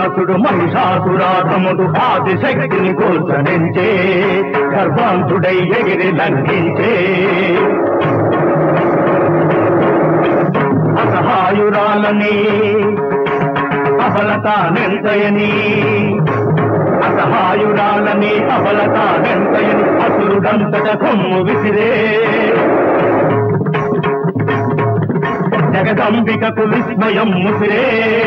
రావణాసుడు మహిషాసురాధముడు ఆదిశక్తిని కోల్చనించే గర్భాంతుడై ఎగిరి లంఘించే అసహాయురాలని అబలత నెంతయని అసహాయురాలని అబలత నెంతయని అసురుడంతట కొమ్ము విసిరే జగదంబికకు విస్మయం ముసిరే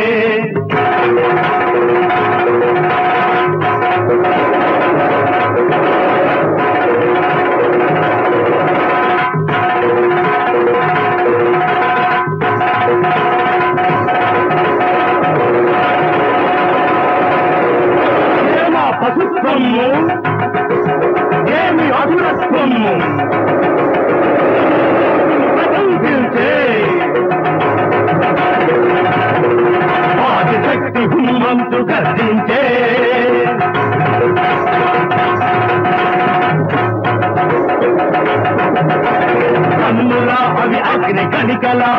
ఏమ పశుత్వము ఏమి అధురత్వము ప్రకంపించే ఆదిశక్తి హుమంతు గర్జించే కన్నుల అవి అగ్ని కణికలా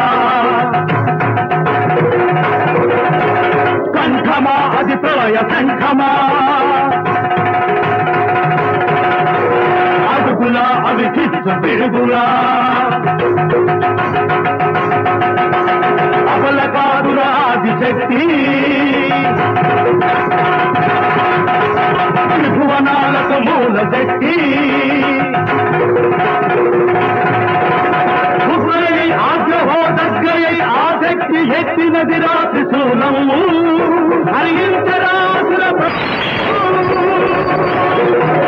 కంఠమా అది ప్రళయ శంఖమా అడుగులా అవి చిచ్చు పిడుగులా అబలకారుల ఆదిశక్తి త్రిభువనాలకు మూల శక్తి ఉగ్రయై ఆగ్రహో దగ్గరై ఆసక్తి ఎత్తినది రాత్రి శూలము హరించరాసుల